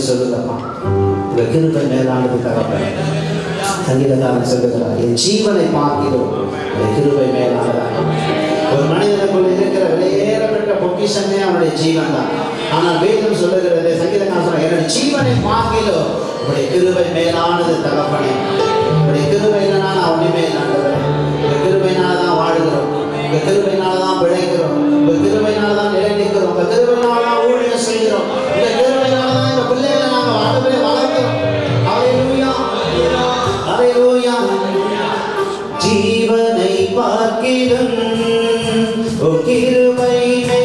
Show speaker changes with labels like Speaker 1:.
Speaker 1: சொல்லுங்கப்பா உங்க கிருபை மேலானது தகப்பனே சங்கீதக்காரன் சொல்லுகிறார் என் ஜீவனை பார்க்கிறோம் உடைய கிருபை மேலானதாக ஒரு மனிதனுக்குள்ள இருக்கிற வெளியேறப்பட்ட பொக்கிஷமே அவனுடைய ஜீவன் தான் ஆனால் வேதம் சொல்லுகிறது சங்கீதக்காரன் சொல்ற என்னுடைய ஜீவனை பார்க்கிறோம் உடைய கிருபை மேலானது தகப்பனே உடைய கிருபையினால ஒன்றுமே இல்லாண்டவர் உங்க கிருபையினால தான் வாழுகிறோம் உங்க கிருபையினால தான் பிழைக்கிறோம் உங்க கிருபையினால தான் நிலை நிற்கிறோம் உங்க கிருபையினால தான் ஊழியம் செய்கிறோம் உங்க கிருபையினால தான் எங்க பிள்ளைகளை நாங்கள் வாழ்வே வளர்க்கிறோம் ஹalleluya ஹalleluya ஜீவனை பார்க்கிறோம் ஓ கிருபை